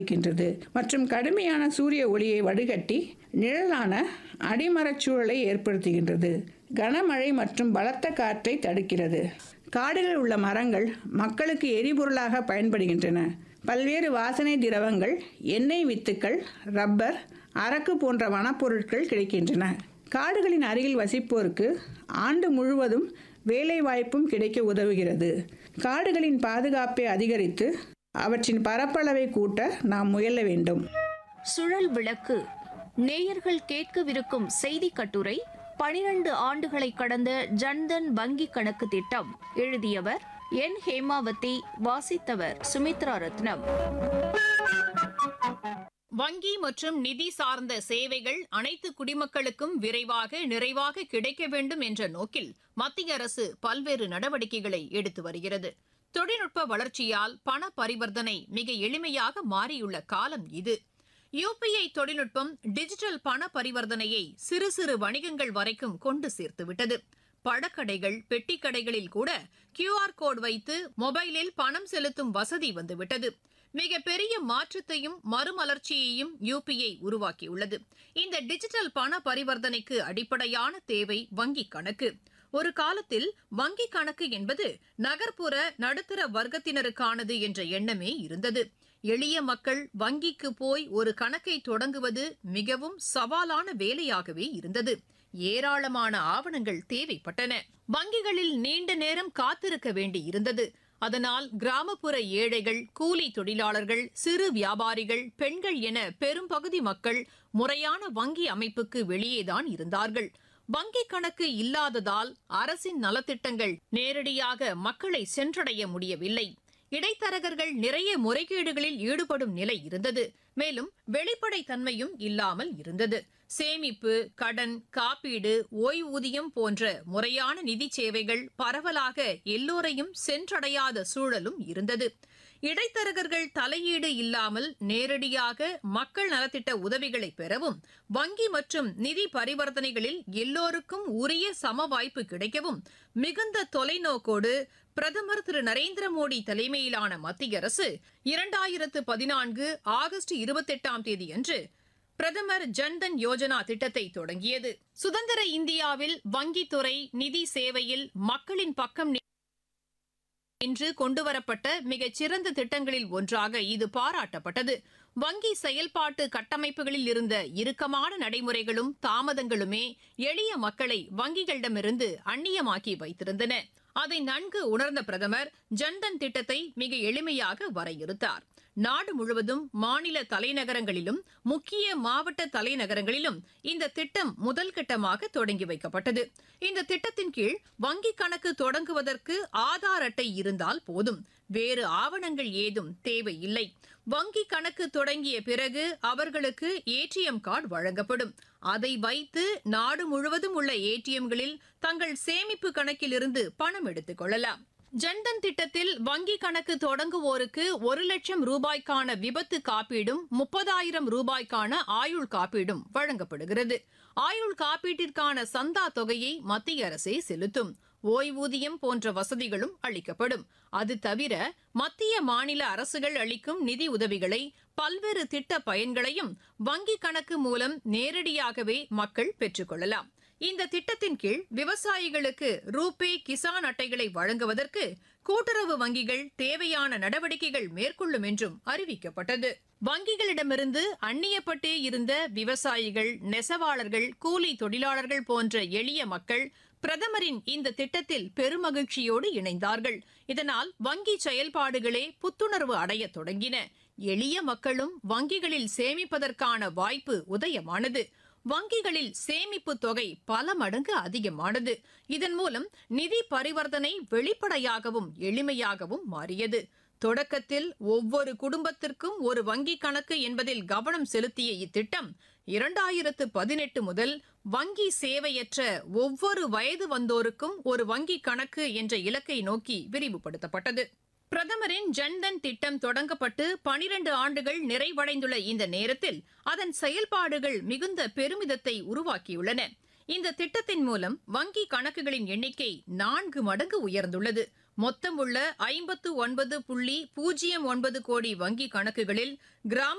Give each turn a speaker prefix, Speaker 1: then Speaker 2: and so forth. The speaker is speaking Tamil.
Speaker 1: இருக்கின்றது மற்றும் கடுமையான சூரிய ஒளியை வடிகட்டி நிழலான அடிமரச் சூழலை ஏற்படுத்துகின்றது கனமழை மற்றும் பலத்த காற்றை தடுக்கிறது காடுகளில் உள்ள மரங்கள் மக்களுக்கு எரிபொருளாக பயன்படுகின்றன பல்வேறு வாசனை திரவங்கள் எண்ணெய் வித்துக்கள் ரப்பர் அரக்கு போன்ற வனப்பொருட்கள் கிடைக்கின்றன காடுகளின் அருகில் வசிப்போருக்கு ஆண்டு முழுவதும் வேலைவாய்ப்பும் கிடைக்க உதவுகிறது காடுகளின் பாதுகாப்பை அதிகரித்து அவற்றின் பரப்பளவை கூட்ட நாம் முயல வேண்டும்
Speaker 2: சுழல் விளக்கு நேயர்கள் கேட்கவிருக்கும் செய்தி கட்டுரை பனிரெண்டு ஆண்டுகளை கடந்த ஜன்தன் வங்கி கணக்கு திட்டம் எழுதியவர் என் ஹேமாவதி வாசித்தவர் சுமித்ரா ரத்னம்
Speaker 3: வங்கி மற்றும் நிதி சார்ந்த சேவைகள் அனைத்து குடிமக்களுக்கும் விரைவாக நிறைவாக கிடைக்க வேண்டும் என்ற நோக்கில் மத்திய அரசு பல்வேறு நடவடிக்கைகளை எடுத்து வருகிறது தொழில்நுட்ப வளர்ச்சியால் பண பரிவர்த்தனை மிக எளிமையாக மாறியுள்ள காலம் இது யுபிஐ தொழில்நுட்பம் டிஜிட்டல் பண பரிவர்த்தனையை சிறு சிறு வணிகங்கள் வரைக்கும் கொண்டு சேர்த்துவிட்டது பழக்கடைகள் பெட்டிக்கடைகளில் கூட கியூஆர் கோட் வைத்து மொபைலில் பணம் செலுத்தும் வசதி வந்துவிட்டது மிக பெரிய மாற்றத்தையும் மறுமலர்ச்சியையும் யுபிஐ உருவாக்கியுள்ளது இந்த டிஜிட்டல் பண பரிவர்த்தனைக்கு அடிப்படையான தேவை வங்கிக் கணக்கு ஒரு காலத்தில் வங்கிக் கணக்கு என்பது நகர்ப்புற நடுத்தர வர்க்கத்தினருக்கானது என்ற எண்ணமே இருந்தது எளிய மக்கள் வங்கிக்கு போய் ஒரு கணக்கை தொடங்குவது மிகவும் சவாலான வேலையாகவே இருந்தது ஏராளமான ஆவணங்கள் தேவைப்பட்டன வங்கிகளில் நீண்ட நேரம் காத்திருக்க வேண்டி இருந்தது அதனால் கிராமப்புற ஏழைகள் கூலி தொழிலாளர்கள் சிறு வியாபாரிகள் பெண்கள் என பெரும்பகுதி மக்கள் முறையான வங்கி அமைப்புக்கு வெளியேதான் இருந்தார்கள் வங்கி கணக்கு இல்லாததால் அரசின் நலத்திட்டங்கள் நேரடியாக மக்களை சென்றடைய முடியவில்லை இடைத்தரகர்கள் நிறைய முறைகேடுகளில் ஈடுபடும் நிலை இருந்தது மேலும் வெளிப்படை தன்மையும் இல்லாமல் இருந்தது சேமிப்பு கடன் காப்பீடு ஓய்வூதியம் போன்ற முறையான நிதி சேவைகள் பரவலாக எல்லோரையும் சென்றடையாத சூழலும் இருந்தது இடைத்தரகர்கள் தலையீடு இல்லாமல் நேரடியாக மக்கள் நலத்திட்ட உதவிகளை பெறவும் வங்கி மற்றும் நிதி பரிவர்த்தனைகளில் எல்லோருக்கும் உரிய சம வாய்ப்பு கிடைக்கவும் மிகுந்த தொலைநோக்கோடு பிரதமர் திரு நரேந்திர மோடி தலைமையிலான மத்திய அரசு இரண்டாயிரத்து பதினான்கு ஆகஸ்ட் இருபத்தெட்டாம் தேதியன்று பிரதமர் ஜன்தன் யோஜனா திட்டத்தை தொடங்கியது சுதந்திர இந்தியாவில் வங்கித்துறை நிதி சேவையில் மக்களின் பக்கம் இன்று கொண்டுவரப்பட்ட மிகச் சிறந்த திட்டங்களில் ஒன்றாக இது பாராட்டப்பட்டது வங்கி செயல்பாட்டு கட்டமைப்புகளில் இருந்த இறுக்கமான நடைமுறைகளும் தாமதங்களுமே எளிய மக்களை வங்கிகளிடமிருந்து அந்நியமாக்கி வைத்திருந்தன அதை நன்கு உணர்ந்த பிரதமர் ஜன்தன் திட்டத்தை மிக எளிமையாக வரையறுத்தார் நாடு முழுவதும் மாநில தலைநகரங்களிலும் முக்கிய மாவட்ட தலைநகரங்களிலும் இந்த திட்டம் முதல் கட்டமாக தொடங்கி வைக்கப்பட்டது இந்த திட்டத்தின் கீழ் வங்கிக் கணக்கு தொடங்குவதற்கு ஆதார் அட்டை இருந்தால் போதும் வேறு ஆவணங்கள் ஏதும் தேவையில்லை வங்கி கணக்கு தொடங்கிய பிறகு அவர்களுக்கு ஏடிஎம் கார்டு வழங்கப்படும் அதை வைத்து நாடு முழுவதும் உள்ள ஏடிஎம்களில் தங்கள் சேமிப்பு கணக்கிலிருந்து பணம் எடுத்துக் கொள்ளலாம் ஜன்தன் திட்டத்தில் வங்கி கணக்கு தொடங்குவோருக்கு ஒரு லட்சம் ரூபாய்க்கான விபத்து காப்பீடும் முப்பதாயிரம் ரூபாய்க்கான ஆயுள் காப்பீடும் வழங்கப்படுகிறது ஆயுள் காப்பீட்டிற்கான சந்தா தொகையை மத்திய அரசே செலுத்தும் ஓய்வூதியம் போன்ற வசதிகளும் அளிக்கப்படும் அது தவிர மத்திய மாநில அரசுகள் அளிக்கும் நிதி உதவிகளை பல்வேறு திட்ட பயன்களையும் வங்கி கணக்கு மூலம் நேரடியாகவே மக்கள் பெற்றுக்கொள்ளலாம் இந்த திட்டத்தின் கீழ் விவசாயிகளுக்கு ரூபே கிசான் அட்டைகளை வழங்குவதற்கு கூட்டுறவு வங்கிகள் தேவையான நடவடிக்கைகள் மேற்கொள்ளும் என்றும் அறிவிக்கப்பட்டது வங்கிகளிடமிருந்து அந்நியப்பட்டே இருந்த விவசாயிகள் நெசவாளர்கள் கூலி தொழிலாளர்கள் போன்ற எளிய மக்கள் பிரதமரின் இந்த திட்டத்தில் பெருமகிழ்ச்சியோடு இணைந்தார்கள் இதனால் வங்கி செயல்பாடுகளே புத்துணர்வு அடையத் தொடங்கின எளிய மக்களும் வங்கிகளில் சேமிப்பதற்கான வாய்ப்பு உதயமானது வங்கிகளில் சேமிப்பு தொகை பல மடங்கு அதிகமானது இதன் மூலம் நிதி பரிவர்த்தனை வெளிப்படையாகவும் எளிமையாகவும் மாறியது தொடக்கத்தில் ஒவ்வொரு குடும்பத்திற்கும் ஒரு வங்கி கணக்கு என்பதில் கவனம் செலுத்திய இத்திட்டம் இரண்டாயிரத்து பதினெட்டு முதல் வங்கி சேவையற்ற ஒவ்வொரு வயது வந்தோருக்கும் ஒரு வங்கி கணக்கு என்ற இலக்கை நோக்கி விரிவுபடுத்தப்பட்டது பிரதமரின் ஜன்தன் திட்டம் தொடங்கப்பட்டு பனிரண்டு ஆண்டுகள் நிறைவடைந்துள்ள இந்த நேரத்தில் அதன் செயல்பாடுகள் மிகுந்த பெருமிதத்தை உருவாக்கியுள்ளன இந்த திட்டத்தின் மூலம் வங்கி கணக்குகளின் எண்ணிக்கை நான்கு மடங்கு உயர்ந்துள்ளது மொத்தம் உள்ள ஐம்பத்து ஒன்பது புள்ளி பூஜ்ஜியம் ஒன்பது கோடி வங்கிக் கணக்குகளில் கிராம